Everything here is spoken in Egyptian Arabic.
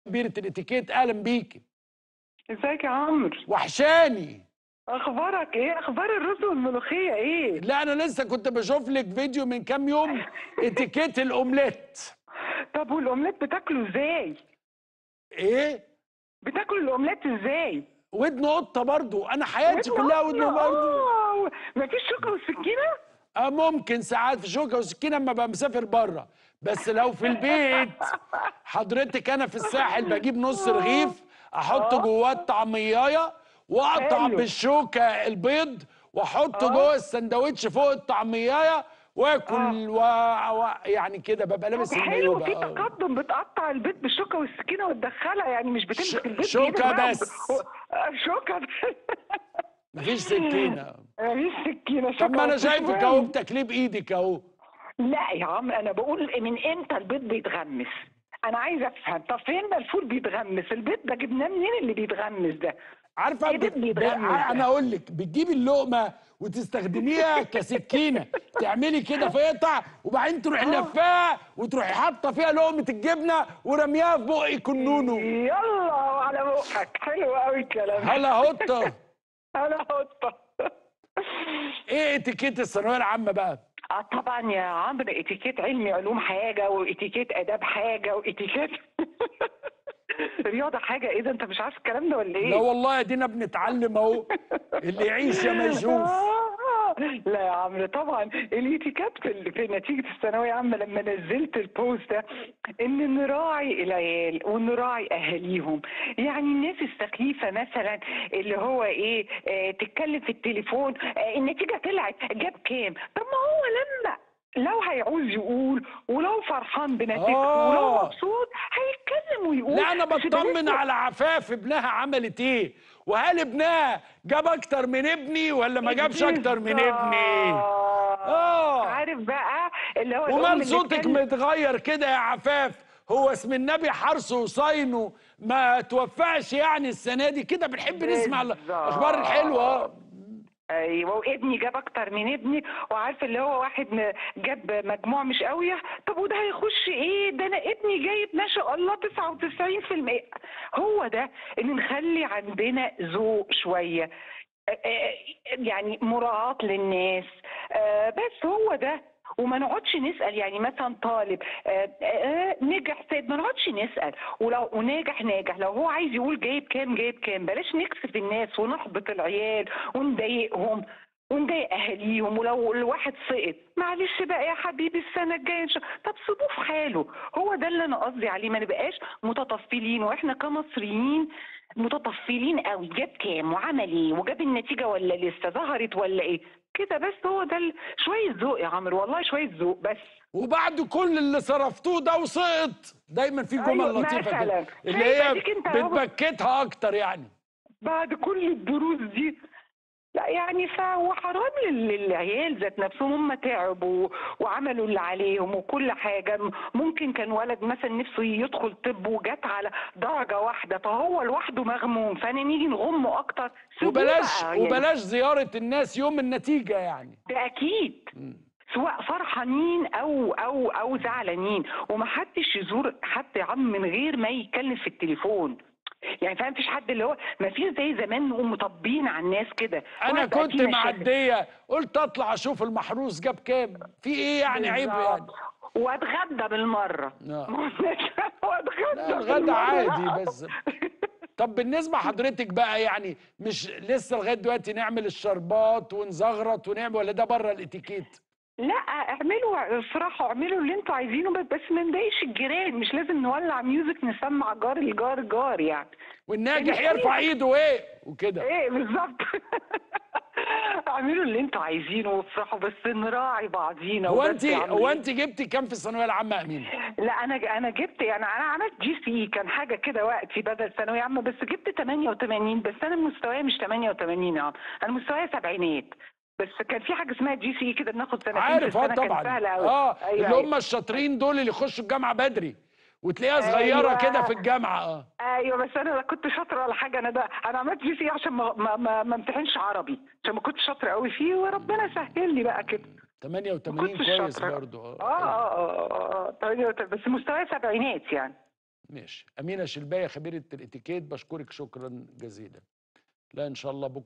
كبيرة الاتيكيت اهلا بيكي ازيك يا عمرو وحشاني اخبارك ايه اخبار الرز والملوخيه ايه لا انا لسه كنت بشوف لك فيديو من كام يوم اتيكيت الاومليت طب والاومليت بتاكله ازاي ايه بتاكل الاومليت ازاي ودن قطه برضو انا حياتي كلها ودن برضو آه، مفيش شوكه وسكينه اه ممكن ساعات في شوكه وسكينه اما ببقى مسافر بره بس لو في البيت حضرتك انا في الساحل بجيب نص رغيف احط جواه الطعميايه واقطع حلو. بالشوكه البيض واحطه جوه السندوتش فوق الطعميايه واكل و... و... يعني كده ببقى طب لابس حلو المايوه في بقى تقدم بتقطع البيض بالشوكه والسكينه وتدخلها يعني مش بتمسك ش- البيض شوكة بإيدك بقى بس. و- آه، شوكه بس. مفيش سكينه مفيش سكينه طب شوكة ما انا بس. شايفك اهو بتاكليه بايدك اهو لا يا عم انا بقول من امتى البيض بيتغمس انا عايزه افهم طب فين ده الفول بيتغمس البيض ده جبناه منين اللي بيتغمس ده عارفه إيه ده بت- اللي ب- بيتغمس ده؟ انا اقول لك بتجيبي اللقمه وتستخدميها كسكينه تعملي كده في قطع وبعدين تروحي لفاها وتروحي حاطه فيها لقمه الجبنه ورميها في بقك كنونو يلا على بقك حلو قوي الكلام ده. هلا هوطه انا قطه ايه اتيكيت الثانويه العامه بقى اه طبعا يا عمرو اتيكيت علمي علوم حاجه واتيكيت اداب حاجه واتيكيت رياضه حاجه ايه ده انت مش عارف الكلام ده ولا ايه؟ لا والله ادينا بنتعلم اهو اللي يعيش يا ما يشوف آه، لا يا عمرو طبعا الاتيكيت في, ال- في نتيجه الثانويه عامه لما نزلت البوست ده ان نراعي العيال ونراعي اهاليهم يعني الناس السخيفه مثلا اللي هو ايه آه تتكلم في التليفون آه النتيجه طلعت جاب كام طب ما هو لما لو هيعوز يقول ولو فرحان بنتيجته آه. ولو مبسوط هيتكلم ويقول لا انا بس بطمن بلاش على عفاف ابنها عملت ايه وهل ابنها جاب اكتر من ابني ولا ما جابش اكتر من ابني آه. عارف بقى اللي هو الأم ومال اللي صوتك تكلم- متغير كده يا عفاف هو اسم النبي حرصه وصينه ما توفقش يعني السنه دي كده بنحب نسمع الاخبار الحلوه ايوه وابني جاب اكتر من ابني وعارف اللي هو واحد م- جاب مجموع مش قوي طب وده هيخش ايه ده انا ابني جايب ما شاء الله 99% هو ده ان نخلي عندنا ذوق شويه آه، آه، يعني مراعاة للناس آه، بس هو ده وما نقعدش نسال يعني مثلا طالب آه، آه، نجح سيد ما نقعدش نسال ولو وناجح ناجح لو هو عايز يقول جايب كام جايب كام بلاش نكسف الناس ونحبط العيال ونضايقهم ونضايق اهاليهم ولو الواحد سقط معلش بقى يا حبيبي السنه الجايه إن شاء- طب سيبوه في حاله هو ده اللي انا قصدي عليه ما نبقاش متطفلين واحنا كمصريين متطفلين قوي جاب كام وعمل ايه وجاب النتيجه ولا لسه ظهرت ولا ايه كده بس هو ده ال- شويه ذوق يا عمرو والله شويه ذوق بس وبعد كل اللي صرفتوه ده وسقط دايما في جمل أيوة، لطيفه مثلاً. كده اللي شايف هي أديك أنت أهو. بتبكتها اكتر يعني بعد كل الدروس دي لا يعني فهو حرام لل- للعيال ذات نفسهم هم تعبوا وعملوا اللي عليهم وكل حاجة م- ممكن كان ولد مثلا نفسه يدخل طب وجات على درجة واحدة فهو لوحده مغموم فأنا نيجي نغمه أكتر سيبوه وبلاش بقى يعني. وبلاش زياره الناس يوم النتيجه يعني ده أكيد سواء فرحانين او او او زعلانين ومحدش يزور حد يا عم من غير ما يتكلم في التليفون يعني فاهم مفيش حد اللي هو ما فيش زي زمان نقوم مطبين على الناس كده انا وهتبقى كنت في مشاكل. معديه قلت اطلع اشوف المحروس جاب كام في ايه يعني عيب يعني بالظبط. واتغدى بالمره آه. واتغدى لا الغدا بالمرة. عادي بس طب بالنسبه حضرتك بقى يعني مش لسه لغايه دلوقتي نعمل الشربات ونزغرط ونعمل ولا ده بره الاتيكيت لا اعملوا الصراحه اعملوا اللي انتوا عايزينه بس- بس ما نضايقش الجيران مش لازم نولع ميوزك نسمع جار الجار جار يعني والناجح يعني يرفع ايده ايه وكده ايه بالظبط اعملوا اللي انتوا عايزينه وافرحوا بس نراعي بعضينا هو وبس انت يا عم. هو انت جبتي كام في الثانويه العامه يا امين لا انا انا جبت يعني انا عملت جي سي اي كان حاجه كده وقتي بدل ثانويه عامه بس جبت 88 بس انا مستواي مش 88 يعني انا مستواي سبعينات بس كان في حاجه اسمها جي سي اي كده بناخد سنتين عارف في اه السنة، كانت طبعا سهله قوي اه أيوة اللي أيوة. هم الشاطرين دول اللي يخشوا الجامعه بدري وتلاقيها صغيره أيوة. كده في الجامعه اه ايوه بس انا لا كنت شاطره ولا حاجه انا ده انا عملت جي سي اي عشان ما ما ما, ما امتحنش عربي عشان ما كنتش شاطره قوي فيه وربنا سهل لي بقى كده 88 كنتش كويس شاطرة. برضو اه اه اه اه اه طيب، بس مستواي سبعينات يعني ماشي امينه شلبايه خبيره الاتيكيت بشكرك شكرا جزيلا لا ان شاء الله بكره